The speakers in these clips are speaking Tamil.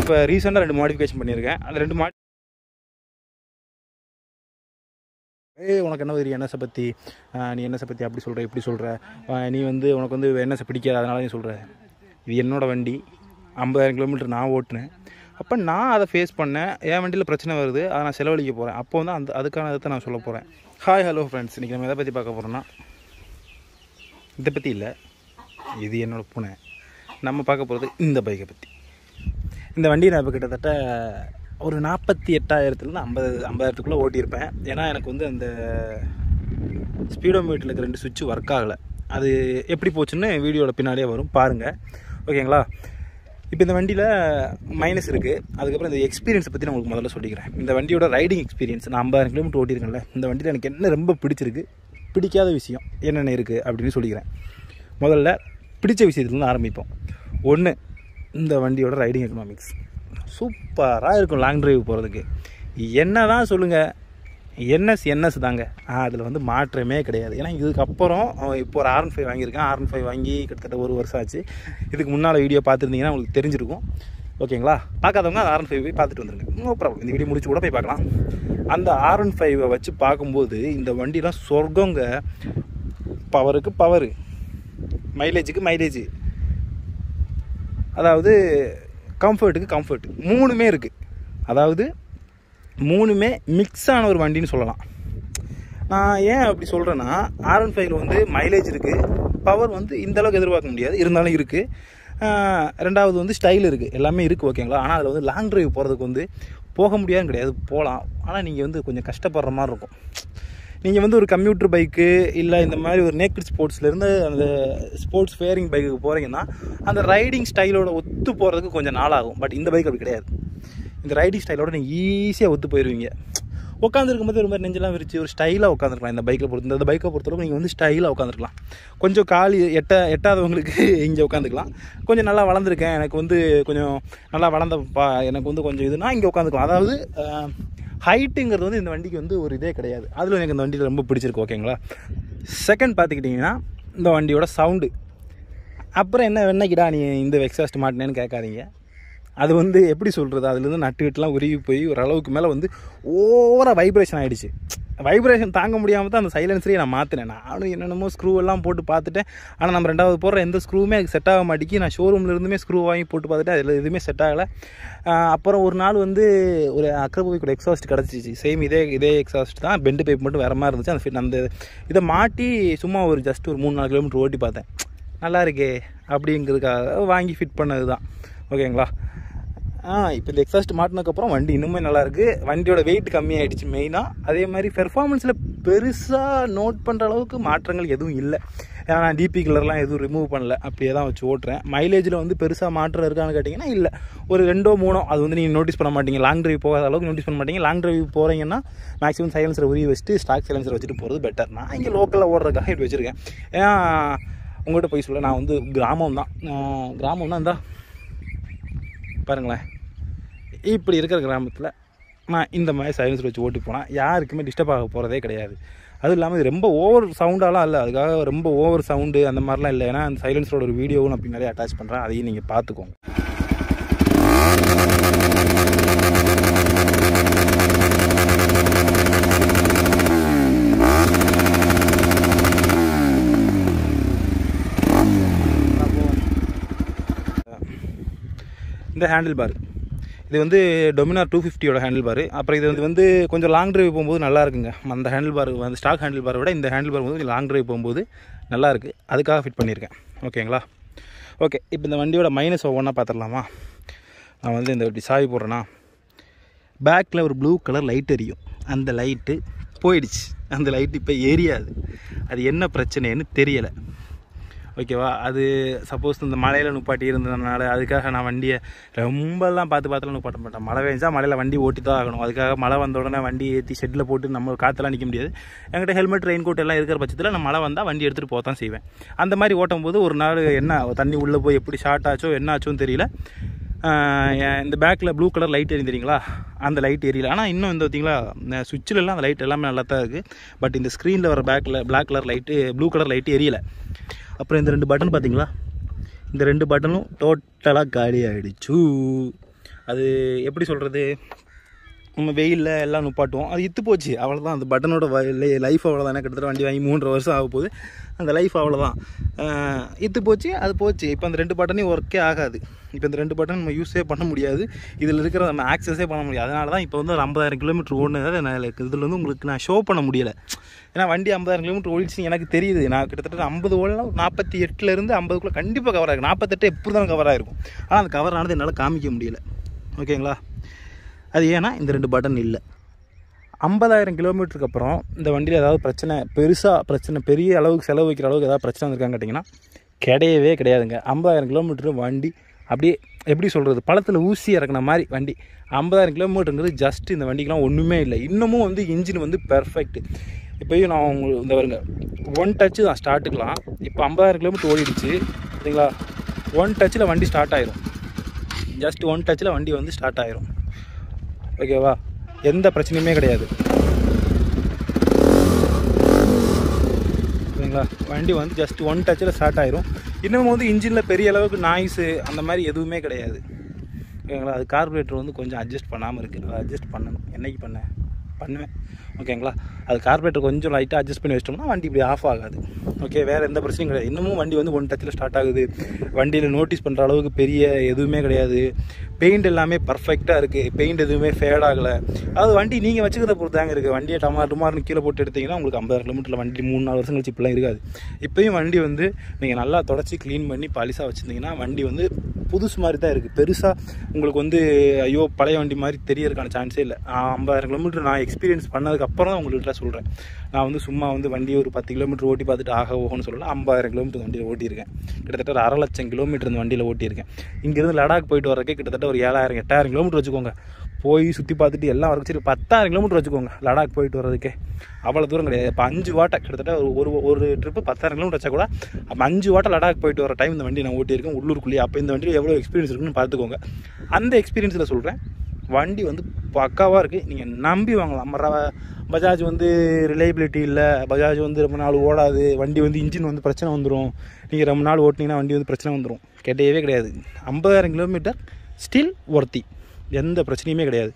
இப்போ ரீசெண்டாக ரெண்டு மாடிஃபிகேஷன் பண்ணியிருக்கேன் அந்த ரெண்டு மாடி ஏய் உனக்கு என்ன தெரியும் என்எஸை பற்றி நீ என்எஸை பற்றி அப்படி சொல்கிற இப்படி சொல்கிற நீ வந்து உனக்கு வந்து என்எஸை பிடிக்காது அதனால நீ சொல்கிற இது என்னோட வண்டி ஐம்பதாயிரம் கிலோமீட்டர் நான் ஓட்டினேன் அப்போ நான் அதை ஃபேஸ் பண்ணேன் என் வண்டியில் பிரச்சனை வருது அதை நான் செலவழிக்க போகிறேன் அப்போ வந்து அந்த அதுக்கான இதை நான் சொல்ல போகிறேன் ஹாய் ஹலோ ஃப்ரெண்ட்ஸ் இன்றைக்கி நம்ம எதை பற்றி பார்க்க போகிறோம்னா இதை பற்றி இல்லை இது என்னோடய பூனை நம்ம பார்க்க போகிறது இந்த பைக்கை பற்றி இந்த வண்டியை நான் இப்போ கிட்டத்தட்ட ஒரு நாற்பத்தி எட்டாயிரத்துலேருந்து ஐம்பது ஐம்பதாயிரத்துக்குள்ளே ஓட்டியிருப்பேன் ஏன்னா எனக்கு வந்து அந்த ஸ்பீடோ மீட்டரில் இருக்க ரெண்டு சுவிட்ச் ஒர்க் ஆகலை அது எப்படி போச்சுன்னு வீடியோவில் பின்னாடியே வரும் பாருங்கள் ஓகேங்களா இப்போ இந்த வண்டியில் மைனஸ் இருக்குது அதுக்கப்புறம் இந்த எக்ஸ்பீரியன்ஸை பற்றி நான் உங்களுக்கு முதல்ல சொல்லிக்கிறேன் இந்த வண்டியோட ரைடிங் எக்ஸ்பீரியன்ஸ் நான் ஐம்பதாயிரம் கிலோமீட்டர் ஓட்டியிருக்கேன்ல இந்த வண்டியில் எனக்கு என்ன ரொம்ப பிடிச்சிருக்கு பிடிக்காத விஷயம் என்னென்ன இருக்குது அப்படின்னு சொல்லிக்கிறேன் முதல்ல பிடிச்ச விஷயத்துலேருந்து ஆரம்பிப்போம் ஒன்று இந்த வண்டியோட ரைடிங் எக்கனாமிக்ஸ் சூப்பராக இருக்கும் லாங் டிரைவ் போகிறதுக்கு என்ன தான் சொல்லுங்கள் என்எஸ் என்எஸ் தாங்க அதில் வந்து மாற்றமே கிடையாது ஏன்னா இதுக்கப்புறம் அவன் இப்போ ஒரு ஆர்என் ஃபைவ் வாங்கியிருக்கேன் ஆர்என் ஃபைவ் வாங்கி கிட்டத்தட்ட ஒரு வருஷம் ஆச்சு இதுக்கு முன்னால் வீடியோ பார்த்துருந்தீங்கன்னா உங்களுக்கு தெரிஞ்சிருக்கும் ஓகேங்களா பார்க்காதவங்க அந்த ஆர்என் ஃபைவ் போய் பார்த்துட்டு வந்துருங்க நோ ப்ராப்ளம் இந்த வீடியோ முடிச்சு கூட போய் பார்க்கலாம் அந்த ஆர்என் ஃபைவை வச்சு பார்க்கும்போது இந்த வண்டிலாம் சொர்க்கங்க பவருக்கு பவரு மைலேஜுக்கு மைலேஜ் அதாவது கம்ஃபர்ட்டுக்கு கம்ஃபர்ட் மூணுமே இருக்குது அதாவது மூணுமே மிக்ஸ் ஆன ஒரு வண்டின்னு சொல்லலாம் நான் ஏன் அப்படி சொல்கிறேன்னா ஆர்என் ஃபைவ்ல வந்து மைலேஜ் இருக்குது பவர் வந்து இந்த அளவுக்கு எதிர்பார்க்க முடியாது இருந்தாலும் இருக்குது ரெண்டாவது வந்து ஸ்டைல் இருக்குது எல்லாமே இருக்குது ஓகேங்களா ஆனால் அதில் வந்து லாங் டிரைவ் போகிறதுக்கு வந்து போக முடியாதுன்னு கிடையாது போகலாம் ஆனால் நீங்கள் வந்து கொஞ்சம் கஷ்டப்படுற மாதிரி இருக்கும் நீங்கள் வந்து ஒரு கம்ப்யூட்டர் பைக்கு இல்லை இந்த மாதிரி ஒரு நேக்கட் ஸ்போர்ட்ஸ்லேருந்து அந்த ஸ்போர்ட்ஸ் ஃபேரிங் பைக்குக்கு போகிறீங்கன்னா அந்த ரைடிங் ஸ்டைலோட ஒத்து போகிறதுக்கு கொஞ்சம் நாளாகும் பட் இந்த பைக் அப்படி கிடையாது இந்த ரைடிங் ஸ்டைலோட நீங்கள் ஈஸியாக ஒத்து போயிடுவீங்க உட்காந்துருக்கும் போது ஒரு மாதிரி நெஞ்செல்லாம் விரிச்சு ஒரு ஸ்டைலாக உட்காந்துருக்கலாம் இந்த பைக்கை பொறுத்து இந்த பைக்கை பொறுத்தளவுக்கு நீங்கள் வந்து ஸ்டைலாக உட்காந்துருக்கலாம் கொஞ்சம் காலி எட்ட எட்டாதவங்களுக்கு இங்கே உட்காந்துக்கலாம் கொஞ்சம் நல்லா வளர்ந்துருக்கேன் எனக்கு வந்து கொஞ்சம் நல்லா வளர்ந்த பா எனக்கு வந்து கொஞ்சம் இதுனா இங்கே உட்காந்துக்கலாம் அதாவது ஹைட்டுங்கிறது வந்து இந்த வண்டிக்கு வந்து ஒரு இதே கிடையாது அதில் எனக்கு இந்த வண்டியில் ரொம்ப பிடிச்சிருக்கு ஓகேங்களா செகண்ட் பார்த்துக்கிட்டிங்கன்னா இந்த வண்டியோட சவுண்டு அப்புறம் என்ன வெண்ணைக்கிடா நீ இந்த எக்ஸாஸ்ட் மாட்டினேன்னு கேட்காதீங்க அது வந்து எப்படி சொல்கிறது அதுலேருந்து நட்டுக்கிட்டுலாம் உருகி போய் ஒரு அளவுக்கு மேலே வந்து ஓவராக வைப்ரேஷன் ஆகிடுச்சு வைப்ரேஷன் தாங்க முடியாமல் தான் அந்த சைலன்சரையே நான் மாற்றினேன் நானும் என்னென்னமோ ஸ்க்ரூ எல்லாம் போட்டு பார்த்துட்டேன் ஆனால் நம்ம ரெண்டாவது போடுற எந்த ஸ்க்ரூவுமே அதுக்கு செட் ஆக மாட்டேங்கி நான் ஷோரூமில் இருந்துமே ஸ்க்ரூ வாங்கி போட்டு பார்த்துட்டு அதில் எதுவுமே செட் ஆகலை அப்புறம் ஒரு நாள் வந்து ஒரு அக்ரபோவிக்கோட எக்ஸாஸ்ட் கிடச்சிச்சு சேம் இதே இதே எக்ஸாஸ்ட் தான் பெண்டு பைப் மட்டும் வேறு மாதிரி இருந்துச்சு அந்த fit- அந்த இதை மாட்டி சும்மா ஒரு ஜஸ்ட் ஒரு மூணு நாலு கிலோமீட்டர் ஓட்டி பார்த்தேன் நல்லா இருக்கே அப்படிங்கிறதுக்காக வாங்கி ஃபிட் பண்ணது தான் ஓகேங்களா ஆ இப்போ இந்த எக்ஸாஸ்ட் மாட்டினதுக்கப்புறம் வண்டி இன்னுமே நல்லாயிருக்கு வண்டியோட வெயிட் கம்மியாயிடுச்சு மெயினாக அதே மாதிரி பெர்ஃபார்மன்ஸில் பெருசாக நோட் பண்ணுற அளவுக்கு மாற்றங்கள் எதுவும் இல்லை ஏன்னா நான் டிபி கலர்லாம் எதுவும் ரிமூவ் பண்ணல அப்படியே தான் வச்சு ஓட்டுறேன் மைலேஜில் வந்து பெருசாக மாற்றம் இருக்கான்னு கேட்டிங்கன்னா இல்லை ஒரு ரெண்டோ மூணோ அது வந்து நீங்கள் நோட்டீஸ் பண்ண மாட்டீங்க லாங் டிரைவ் போகாத அளவுக்கு நோட்டீஸ் பண்ண மாட்டீங்க லாங் டிரைவ் போகிறீங்கன்னா மேக்ஸிமம் சைலன்சர் உரிய வச்சுட்டு ஸ்டாக் சைலன்சர் வச்சுட்டு போகிறது பெட்டர் நான் இங்கே லோக்கலில் ஓடுறதுக்காக இப்படி வச்சுருக்கேன் ஏன்னா உங்கள்கிட்ட போய் சொல்ல நான் வந்து கிராமம் தான் கிராமம் தான் இருந்தால் பாருங்களேன் இப்படி இருக்கிற கிராமத்தில் நான் இந்த மாதிரி சைலன்சர் வச்சு ஓட்டி போனால் யாருக்குமே டிஸ்டர்ப் ஆக போகிறதே கிடையாது அதுவும் இல்லாமல் இது ரொம்ப ஓவர் சவுண்டாலாம் இல்லை அதுக்காக ரொம்ப ஓவர் சவுண்டு அந்த மாதிரிலாம் இல்லை ஏன்னா அந்த சைலன்சரோட ஒரு வீடியோவும் நான் பின்னாடியே அட்டாச் பண்ணுறேன் அதையும் நீங்கள் பார்த்துக்கோங்க இந்த ஹேண்டில் பார் இது வந்து டொமினார் டூ ஃபிஃப்டியோட ஹேண்டில் பார் அப்புறம் இது வந்து வந்து கொஞ்சம் லாங் டிரைவ் போகும்போது நல்லா இருக்குங்க அந்த ஹேண்டில் பார் வந்து ஸ்டாக் ஹேண்டில் பாரை விட இந்த ஹேண்டில் பார் வந்து கொஞ்சம் லாங் டிரைவ் போகும்போது நல்லா இருக்குது அதுக்காக ஃபிட் பண்ணியிருக்கேன் ஓகேங்களா ஓகே இப்போ இந்த வண்டியோட மைனஸ் ஒவ்வொன்றா பார்த்துடலாமா நான் வந்து இந்த இப்படி சாவி போடுறேன்னா பேக்கில் ஒரு ப்ளூ கலர் லைட் எரியும் அந்த லைட்டு போயிடுச்சு அந்த லைட் இப்போ எரியாது அது என்ன பிரச்சனைன்னு தெரியலை ஓகேவா அது சப்போஸ் இந்த மழையில் நுப்பாட்டி இருந்ததுனால அதுக்காக நான் வண்டியை ரொம்பலாம் பார்த்து பார்த்துலாம் நுப்பாட்ட மாட்டேன் மழை பெஞ்சா மழையில் வண்டி ஓட்டி தான் ஆகணும் அதுக்காக மழை வந்த உடனே வண்டி ஏற்றி ஷெட்டில் போட்டு நம்ம காற்றுலாம் நிற்க முடியாது என்கிட்ட ஹெல்மெட் ரெயின் கோட் எல்லாம் இருக்கிற பட்சத்தில் நான் மழை வந்தால் வண்டி எடுத்துகிட்டு போக தான் செய்வேன் அந்த மாதிரி ஓட்டும் போது ஒரு நாள் என்ன தண்ணி உள்ளே போய் எப்படி ஷார்ட் ஆச்சோ என்ன ஆச்சோன்னு தெரியல ஆஹ் என் இந்த பேக்கில் ப்ளூ கலர் லைட் எரியும் தெரியுங்களா அந்த லைட் எரியல ஆனால் இன்னும் இந்த பார்த்தீங்களா சுவிட்சில் எல்லாம் அந்த லைட் எல்லாமே நல்லா தான் இருக்குது பட் இந்த ஸ்க்ரீனில் வர பேக்கில் black colour light blue colour light எரியல அப்புறம் இந்த ரெண்டு பட்டன் பார்த்தீங்களா இந்த ரெண்டு பட்டனும் டோட்டலாக காலி ஆகிடுச்சு அது எப்படி சொல்கிறது நம்ம வெயிலில் எல்லாம் நுப்பாட்டுவோம் அது இத்து போச்சு அவ்வளோதான் அந்த பட்டனோட லைஃப் அவ்வளோதானே கிட்டத்தட்ட வண்டி வாங்கி மூன்றரை வருஷம் ஆக போகுது அந்த லைஃப் அவ்வளோதான் ஆஹ் இத்து போச்சு அது போச்சு இப்போ அந்த ரெண்டு பட்டனையும் ஒர்க்கே ஆகாது இப்போ இந்த ரெண்டு பட்டன் நம்ம யூஸே பண்ண முடியாது இதில் இருக்கிற நம்ம ஆக்சஸே பண்ண முடியாது அதனால தான் இப்போ வந்து ஒரு ஐம்பதாயிரம் கிலோமீட்டர் ஓடுனதை நான் இதில் வந்து உங்களுக்கு நான் ஷோ பண்ண முடியலை ஏன்னா வண்டி ஐம்பதாயிரம் கிலோமீட்டர் ஓடிச்சு எனக்கு தெரியுது நான் கிட்டத்தட்ட ஐம்பது ஓடலாம் நாற்பத்தி எட்டுலேருந்து ஐம்பதுக்குள்ளே கண்டிப்பாக கவர் ஆகிருக்கும் நாற்பத்தெட்டு எப்படி தான் கவர் ஆகிருக்கும் ஆனால் அந்த கவர் ஆனது என்னால் காமிக்க முடியல ஓகேங்களா அது ஏன்னா இந்த ரெண்டு பட்டன் இல்லை ஐம்பதாயிரம் கிலோமீட்டருக்கு அப்புறம் இந்த வண்டியில் ஏதாவது பிரச்சனை பெருசாக பிரச்சனை பெரிய அளவுக்கு செலவு வைக்கிற அளவுக்கு ஏதாவது பிரச்சனை வந்திருக்கான்னு கேட்டிங்கன்னா கிடையவே கிடையாதுங்க ஐம்பதாயிரம் கிலோமீட்டர் வண்டி அப்படியே எப்படி சொல்கிறது பழத்தில் ஊசி இறக்குன மாதிரி வண்டி ஐம்பதாயிரம் கிலோமீட்டருங்கிறது ஜஸ்ட் இந்த வண்டிக்கெலாம் ஒன்றுமே இல்லை இன்னமும் வந்து இன்ஜின் வந்து பெர்ஃபெக்ட் இப்போயும் நான் உங்களுக்கு இந்த வருங்க ஒன் டச்சு தான் ஸ்டார்ட்டுக்கலாம் இப்போ ஐம்பதாயிரம் கிலோமீட்டர் ஓடிடுச்சு சரிங்களா ஒன் டச்சில் வண்டி ஸ்டார்ட் ஆயிரும் ஜஸ்ட் ஒன் டச்சில் வண்டி வந்து ஸ்டார்ட் ஆயிரும் ஓகேவா எந்த பிரச்சனையுமே கிடையாது சரிங்களா வண்டி வந்து ஜஸ்ட் ஒன் டச்சில் ஸ்டார்ட் ஆயிரும் இன்னமும் வந்து இன்ஜினில் பெரிய அளவுக்கு நாய்ஸு அந்த மாதிரி எதுவுமே கிடையாது ஓகேங்களா அது கார்பரேட்டர் வந்து கொஞ்சம் அட்ஜஸ்ட் பண்ணாமல் இருக்குது அதை அட்ஜஸ்ட் பண்ணணும் என்னைக்கு பண்ணேன் பண்ணுவேன் ஓகேங்களா அது கார்பரேட்டர் கொஞ்சம் லைட்டாக அட்ஜஸ்ட் பண்ணி வச்சிட்டோம்னா வண்டி இப்படி ஆஃப் ஆகாது ஓகே வேறு எந்த பிரச்சனையும் கிடையாது இன்னமும் வண்டி வந்து ஒன் டச்சில் ஸ்டார்ட் ஆகுது வண்டியில் நோட்டீஸ் பண்ணுற அளவுக்கு பெரிய எதுவுமே கிடையாது பெயிண்ட் எல்லாமே பர்ஃபெக்டாக இருக்குது பெயிண்ட் எதுவுமே ஃபேட் ஆகலை அதாவது வண்டி நீங்கள் வச்சுக்கிறத பொறுத்து தாங்க இருக்குது வண்டியை டமார் டுமார்னு கீழே போட்டு எடுத்தீங்கன்னா உங்களுக்கு ஐம்பதாயிரம் கிலோமீட்டரில் வண்டி மூணு நாலு வருஷம் கழிச்சு இப்படிலாம் இருக்காது இப்போயும் வண்டி வந்து நீங்கள் நல்லா தொடச்சி க்ளீன் பண்ணி பாலிஷாக வச்சுருந்தீங்கன்னா வண்டி வந்து புதுசு மாதிரி தான் இருக்குது பெருசாக உங்களுக்கு வந்து ஐயோ பழைய வண்டி மாதிரி தெரியறதுக்கான சான்ஸே இல்லை ஐம்பதாயிரம் கிலோமீட்டர் நான் எக்ஸ்பீரியன்ஸ் பண்ணதுக்கப்புறம் தான் உங்கள்கிட்ட சொல்கிறேன் நான் வந்து சும்மா வந்து வண்டியை ஒரு பத்து கிலோமீட்டர் ஓட்டி பார்த்துட்டு ஆக ஓகோன்னு சொல்லல ஐம்பதாயிரம் கிலோமீட்டர் வண்டியில் ஓட்டியிருக்கேன் கிட்டத்தட்ட ஒரு அரை லட்சம் கிலோமீட்டர் இந்த வண்டியில் ஓட்டியிருக்கேன் இங்கேருந்து லடாக் போயிட்டு வரக்கே கிட்டத்தட்ட ஒரு ஏழாயிரம் எட்டாயிரம் கிலோமீட்டர் வச்சுக்கோங்க போய் சுற்றி பார்த்துட்டு எல்லாம் வரக்கு சரி பத்தாயிரம் கிலோமீட்டர் வச்சுக்கோங்க லடாக் போயிட்டு வர்றதுக்கே அவ்வளோ தூரம் கிடையாது இப்போ அஞ்சு வாட்டை கிட்டத்தட்ட ஒரு ஒரு ஒரு ட்ரிப்பு பத்தாயிரம் கிலோமீட்டர் வச்சா கூட அப்போ அஞ்சு வாட்டை லடாக் போயிட்டு வர டைம் இந்த வண்டி நான் ஓட்டியிருக்கேன் உள்ளூருக்குள்ளேயே அப்போ இந்த வண்டியில் எவ்வளோ எக்ஸ்பீரியன்ஸ் இருக்குன்னு பார்த்துக்கோங்க அந்த எக்ஸ்பீரியன்ஸில் சொல்கிறேன் வண்டி வந்து பக்காவாக இருக்குது நீங்கள் நம்பி வாங்கலாம் மற பஜாஜ் வந்து ரிலையபிலிட்டி இல்லை பஜாஜ் வந்து ரொம்ப நாள் ஓடாது வண்டி வந்து இன்ஜின் வந்து பிரச்சனை வந்துடும் நீங்கள் ரொம்ப நாள் ஓட்டினீங்கன்னா வண்டி வந்து பிரச்சனை வந்துடும் கிடையவே கிடையாது ஐம்பதாயிரம் கிலோமீட்டர் ஸ்டில் ஒர்த்தி எந்த பிரச்சனையுமே கிடையாது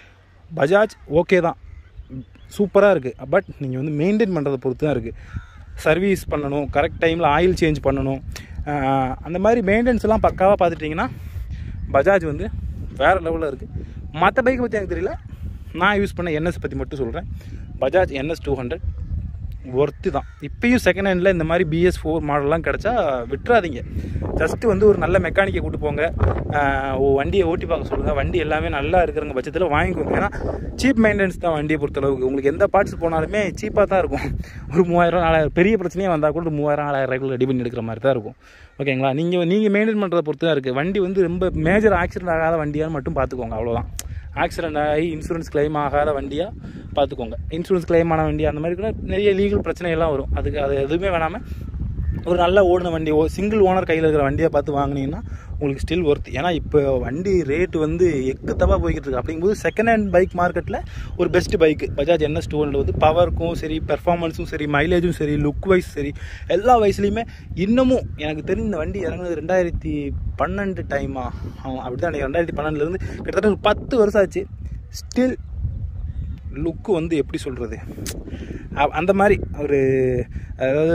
பஜாஜ் ஓகே தான் சூப்பராக இருக்குது பட் நீங்கள் வந்து மெயின்டைன் பண்ணுறதை பொறுத்து தான் இருக்குது சர்வீஸ் பண்ணணும் கரெக்ட் டைமில் ஆயில் சேஞ்ச் பண்ணணும் ஆஹ் அந்த மாதிரி மெயின்டெனன்ஸ் எல்லாம் பக்காவாக பார்த்துட்டிங்கன்னா பஜாஜ் வந்து வேறு லெவலில் இருக்குது மற்ற பைக்கை பற்றி எனக்கு தெரியல நான் யூஸ் பண்ண என்எஸ் பற்றி மட்டும் சொல்கிறேன் Bajaj NS two hundred worth தான் இப்பயும் செகண்ட் ஹேண்டில் இந்த மாதிரி பிஎஸ் ஃபோர் மாடல்லாம் கிடச்சா விட்டுறாதீங்க ஜஸ்ட்டு வந்து ஒரு நல்ல மெக்கானிக்கை கூட்டு போங்க ஆஹ் ஓ வண்டியை ஓட்டி பார்க்க சொல்லுங்கள் வண்டி எல்லாமே நல்லா இருக்கிறங்க பட்சத்தில் வாங்கிக்கோங்க ஏன்னா சீப் மெயின்டெனன்ஸ் தான் வண்டியை பொறுத்தளவுக்கு உங்களுக்கு எந்த பார்ட்ஸ் போனாலுமே சீப்பாக தான் இருக்கும் ஒரு மூவாயிரம் நாலாயிரம் பெரிய பிரச்சனையே வந்தால் கூட ஒரு மூவாயிரம் நாலாயிரம் ரூபாய்க்குள்ள ரெடி பண்ணி எடுக்கிற மாதிரி தான் இருக்கும் ஓகேங்களா நீங்கள் நீங்கள் மெயின்டைன் பண்ணுறத பொறுத்து தான் இருக்குது வண்டி வந்து ரொம்ப மேஜர் ஆக்சிடென்ட் ஆகாத வண்டியான்னு மட்டும் பார்த்துக்கோங்க அவ்வளோதான் ஆக்சிடென்ட் ஆகி இன்சூரன்ஸ் கிளைம் ஆகாத வண்டியாக பார்த்துக்கோங்க இன்சூரன்ஸ் கிளைம் ஆன வண்டி அந்த மாதிரி கூட நிறைய லீகல் பிரச்சனையெல்லாம் வரும் அதுக்கு அது எதுவுமே வேணாமல் ஒரு நல்ல ஓடின வண்டி சிங்கிள் ஓனர் கையில் இருக்கிற வண்டியை பார்த்து வாங்கினீங்கன்னா உங்களுக்கு ஸ்டில் ஒர்த் ஏன்னா இப்போ வண்டி ரேட்டு வந்து எக்குத்தப்பாக போய்கிட்டு இருக்கு அப்படிங்கும்போது செகண்ட் ஹேண்ட் பைக் மார்க்கெட்டில் ஒரு best bike Bajaj NS two hundred வந்து பவருக்கும் சரி பெர்ஃபார்மன்ஸும் சரி மைலேஜும் சரி லுக் வைஸ் சரி எல்லா வயசுலையுமே இன்னமும் எனக்கு தெரிஞ்ச இந்த வண்டி இறங்குனது ரெண்டாயிரத்தி பன்னெண்டு டைமா அப்படி தான் எனக்கு ரெண்டாயிரத்தி பன்னெண்டுலேருந்து கிட்டத்தட்ட ஒரு பத்து வருஷம் ஆச்சு ஸ்டில் லுக்கு வந்து எப்படி சொல்கிறது அந்த மாதிரி ஒரு அதாவது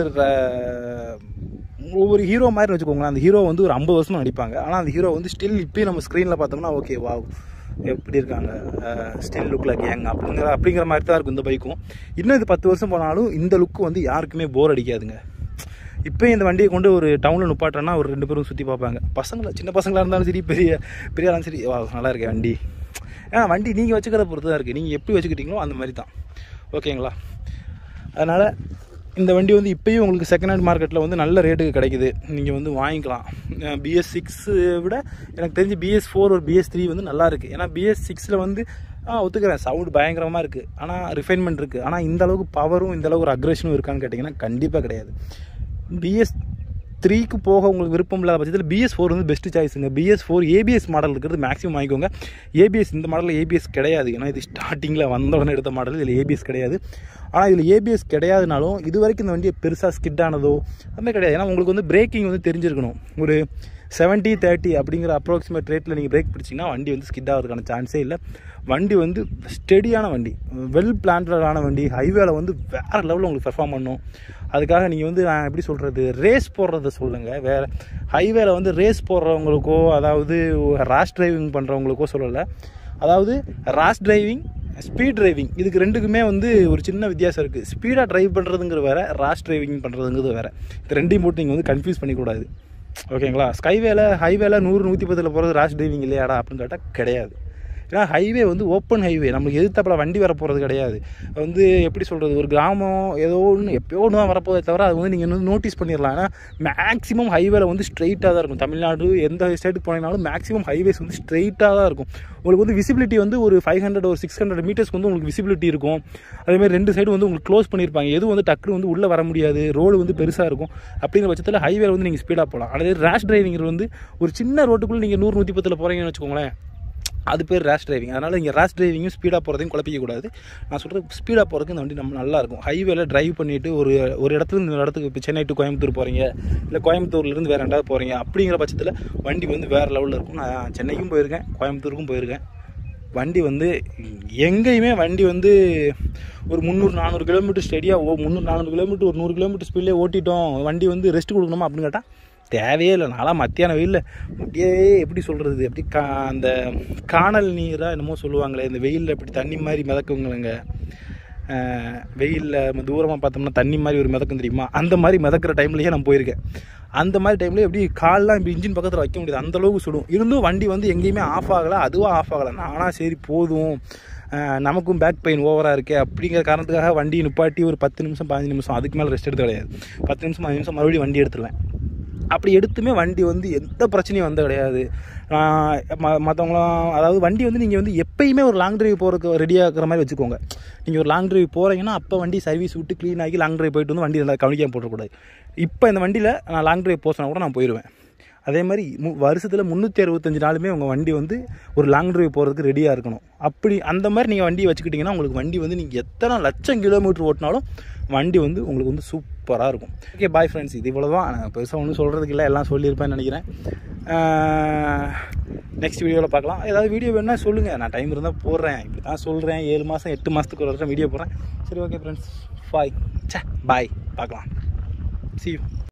ர- ஒவ்வொரு ஹீரோ மாதிரி வச்சுக்கோங்களேன் அந்த ஹீரோ வந்து ஒரு ஐம்பது வருஷமா நடிப்பாங்க ஆனால் அந்த ஹீரோ வந்து ஸ்டில் இப்பயும் நம்ம ஸ்க்ரீனில் பார்த்தோம்னா ஓகே வாவ் எப்படி இருக்காங்க ஸ்டில் லுக் லைக் யங் அப்படிங்கிற அப்படிங்கிற மாதிரி தான் இருக்கும் இந்த பைக்கும் இன்னும் இது பத்து வருஷம் போனாலும் இந்த லுக்கு வந்து யாருக்குமே போர் அடிக்காதுங்க இப்போ இந்த வண்டியை கொண்டு ஒரு டவுனில் நுப்பாட்டோன்னா ஒரு ரெண்டு பேரும் சுற்றி பார்ப்பாங்க பசங்கள சின்ன பசங்களாக இருந்தாலும் சரி பெரிய பெரிய ஆளாலும் சரி வா நல்லா இருக்கே வண்டி ஏன்னா வண்டி நீங்கள் வச்சுக்கிறத பொறுத்து தான் இருக்குது நீங்கள் எப்படி வச்சுக்கிட்டீங்களோ அந்த மாதிரி தான் ஓகேங்களா அதனால் இந்த வண்டி வந்து இப்போயும் உங்களுக்கு செகண்ட் ஹேண்ட் மார்க்கெட்டில் வந்து நல்ல ரேட்டுக்கு கிடைக்குது நீங்கள் வந்து வாங்கிக்கலாம் பிஎஸ் சிக்ஸு விட எனக்கு தெரிஞ்சு பிஎஸ் ஃபோர் ஒரு பிஎஸ் த்ரீ வந்து நல்லா இருக்குது ஏன்னா பிஎஸ் சிக்ஸில் வந்து ஆ ஒத்துக்கிறேன் சவுண்டு பயங்கரமாக இருக்குது ஆனால் ரிஃபைன்மெண்ட் இருக்குது ஆனால் இந்த அளவுக்கு பவரும் இந்த அளவுக்கு ஒரு அக்ரெஷனும் இருக்கான்னு கேட்டிங்கன்னா கண்டிப்பாக கிடையாது பிஎஸ் த்ரீக்கு போக உங்களுக்கு விருப்பம் இல்லாத பட்சத்தில் பிஎஸ் ஃபோர் வந்து பெஸ்ட் சாய்ஸுங்க பிஎஸ் ஃபோர் ஏபிஎஸ் மாடல் இருக்கிறது மேக்ஸிமம் வாங்கிக்கோங்க ஏபிஎஸ் இந்த மாடலில் ஏபிஎஸ் கிடையாது ஏன்னா இது ஸ்டார்டிங்கில் வந்த உடனே எடுத்த மாடல் இதில் ஏபிஎஸ் கிடையாது ஆனால் இதில் ஏபிஎஸ் கிடையாதுனாலும் இது வரைக்கும் இந்த வண்டியை பெருசாக ஸ்கிட் ஆனதோ அந்த மாதிரி கிடையாது ஏன்னா உங்களுக்கு வந்து பிரேக்கிங் வந்து தெரிஞ்சிருக்கணும் ஒரு செவன்ட்டி தேர்ட்டி அப்படிங்கிற அப்ராக்சிமேட் ரேட்டில் நீங்கள் பிரேக் பிடிச்சிங்கன்னா வண்டி வந்து ஸ்கிட் ஆகிறதுக்கான சான்ஸே இல்லை வண்டி வந்து ஸ்டெடியான வண்டி வெல் பிளான்டான வண்டி ஹைவேல வந்து வேறு லெவலில் உங்களுக்கு பெர்ஃபார்ம் பண்ணும் அதுக்காக நீங்கள் வந்து நான் எப்படி சொல்கிறது ரேஸ் போடுறத சொல்லுங்கள் வேறு ஹைவேல வந்து ரேஸ் போடுறவங்களுக்கோ அதாவது ராஷ் டிரைவிங் பண்ணுறவங்களுக்கோ சொல்லலை அதாவது ராஷ் டிரைவிங் ஸ்பீட் டிரைவிங் இதுக்கு ரெண்டுக்குமே வந்து ஒரு சின்ன வித்தியாசம் இருக்குது ஸ்பீடாக டிரைவ் பண்ணுறதுங்கிற வேற ராஷ் டிரைவிங் பண்ணுறதுங்கிறது வேற இது ரெண்டையும் போட்டு நீங்கள் வந்து கன்ஃபியூஸ் பண்ணிக்கூடாது ஓகேங்களா ஸ்கைவேல ஹைவேல நூறு நூற்றி பத்தில் போகிறது ராஷ் டிரைவிங் இல்லையாடா அப்படின்னு கேட்டால் கிடையாது ஏன்னா ஹைவே வந்து ஓப்பன் ஹைவே நம்மளுக்கு எதிர்த்தாப்புல வண்டி வர போகிறது கிடையாது வந்து எப்படி சொல்கிறது ஒரு கிராமம் ஏதோ ஒன்று எப்பயோ ஒன்று தான் வரப்போதே தவிர அது வந்து நீங்கள் வந்து நோட்டீஸ் பண்ணிடலாம் ஏன்னா மேக்ஸிமம் ஹைவேல வந்து ஸ்ட்ரைட்டாக தான் இருக்கும் தமிழ்நாடு எந்த ஸ்டேட்டுக்கு போனீங்கனாலும் மேக்ஸிமம் ஹைவேஸ் வந்து ஸ்ட்ரைட்டாக தான் இருக்கும் உங்களுக்கு வந்து விசிபிலிட்டி வந்து ஒரு ஃபைவ் ஹண்ட்ரட் ஒரு சிக்ஸ் ஹண்ட்ரட் மீட்டர்ஸ்க்கு வந்து உங்களுக்கு விசிபிலிட்டி இருக்கும் அதேமாதிரி ரெண்டு சைடு வந்து உங்களுக்கு க்ளோஸ் பண்ணியிருப்பாங்க எதுவும் வந்து டக்குனு வந்து உள்ளே வர முடியாது ரோடு வந்து பெருசாக இருக்கும் அப்படிங்கிற பட்சத்தில் ஹைவேல வந்து நீங்கள் ஸ்பீடாக போகலாம் அதே ரேஷ் டிரைவிங் வந்து ஒரு சின்ன ரோட்டுக்குள்ளே நீங்கள் நூறு நூற்றி பத்தில் போகிறீங்கன்னு வச்சுக்கோங்களேன் அது பேர் ரேஷ் டிரைவிங் அதனால் இங்கே ரேஷ் டிரைவிங்கும் ஸ்பீடாக போகிறதையும் குழப்பிக்க கூடாது நான் சொல்கிறது ஸ்பீடாக போகிறதுக்கு இந்த வண்டி நம்ம நல்லா இருக்கும் ஹைவேல டிரைவ் பண்ணிவிட்டு ஒரு ஒரு இடத்துல இந்த இடத்துக்கு இப்போ சென்னை டு கோயம்புத்தூர் போகிறீங்க இல்லை கோயம்புத்தூர்லேருந்து வேறு ரெண்டாவது போகிறீங்க அப்படிங்கிற பட்சத்தில் வண்டி வந்து வேறு லெவலில் இருக்கும் நான் சென்னைக்கும் போயிருக்கேன் கோயம்புத்தூருக்கும் போயிருக்கேன் வண்டி வந்து எங்கேயுமே வண்டி வந்து ஒரு முந்நூறு நானூறு கிலோமீட்டர் ஸ்டெடியாக ஓ முந்நூறு நானூறு கிலோமீட்டர் ஒரு நூறு கிலோமீட்டர் ஸ்பீட்லேயே ஓட்டிட்டோம் வண்டி வந்து ரெஸ்ட் கொடுக்கணுமா அப்படின்னு கேட்டால் தேவையே இல்லை நான்லாம் மத்தியான வெயிலில் முடியே எப்படி சொல்கிறது எப்படி கா அந்த காணல் நீராக என்னமோ சொல்லுவாங்களே இந்த வெயிலில் இப்படி தண்ணி மாதிரி மிதக்குங்களேங்க வெயிலில் தூரமாக பார்த்தோம்னா தண்ணி மாதிரி ஒரு மிதக்கும் தெரியுமா அந்த மாதிரி மிதக்கிற டைம்லேயே நான் போயிருக்கேன் அந்த மாதிரி டைமில் எப்படி கால்லாம் இப்படி இன்ஜின் பக்கத்தில் வைக்க முடியாது அந்த அளவுக்கு சுடும் இருந்தும் வண்டி வந்து எங்கேயுமே ஆஃப் ஆகலை அதுவும் ஆஃப் ஆகலை நானாக சரி போதும் அஹ் நமக்கும் பேக் பெயின் ஓவராக இருக்கே அப்படிங்கிற காரணத்துக்காக வண்டி நிப்பாட்டி ஒரு பத்து நிமிஷம் பதினஞ்சு நிமிஷம் அதுக்கு மேலே ரெஸ்ட் எடுத்து கிடையாது பத்து நிமிஷம் பதினஞ்சு நிமிஷம் மறுபடியும் வண்டி எடுத்துருவேன் அப்படி எடுத்துமே வண்டி வந்து எந்த பிரச்சனையும் வந்து கிடையாது மற்றவங்களாம் அதாவது வண்டி வந்து நீங்கள் வந்து எப்பயுமே ஒரு லாங் டிரைவ் போகிறதுக்கு ரெடி ஆகிற மாதிரி வச்சுக்கோங்க நீங்கள் ஒரு லாங் டிரைவ் போகிறீங்கன்னா அப்போ வண்டி சர்வீஸ் விட்டு க்ளீன் ஆகி லாங் டிரைவ் போயிட்டு வந்து வண்டி நல்லா கவனிக்காமல் போட்டக்கூடாது இப்போ இந்த வண்டியில் நான் லாங் டிரைவ் போச்சுனா கூட நான் போயிடுவேன் அதே மாதிரி மு வருஷத்தில் முந்நூற்றி அறுபத்தஞ்சு நாளுமே உங்கள் வண்டி வந்து ஒரு லாங் டிரைவ் போகிறதுக்கு ரெடியாக இருக்கணும் அப்படி அந்த மாதிரி நீங்கள் வண்டியை வச்சுக்கிட்டிங்கன்னா உங்களுக்கு வண்டி வந்து நீங்கள் எத்தனை லட்சம் கிலோமீட்டர் ஓட்டினாலும் வண்டி வந்து உங்களுக்கு வந்து சூப்பராக இருக்கும் ஓகே பாய் ஃப்ரெண்ட்ஸ் இது இவ்வளோ தான் நான் பெருசாக ஒன்றும் சொல்கிறதுக்கு இல்லை எல்லாம் சொல்லியிருப்பேன்னு நினைக்கிறேன் நெக்ஸ்ட் வீடியோவில் பார்க்கலாம் ஏதாவது வீடியோ வேணுன்னா சொல்லுங்கள் நான் டைம் இருந்தால் போடுறேன் இப்படி தான் சொல்கிறேன் ஏழு மாதம் எட்டு மாதத்துக்கு ஒரு தடவை வீடியோ போடுறேன் சரி ஓகே ஃப்ரெண்ட்ஸ் பாய் சே பாய் பார்க்கலாம் see you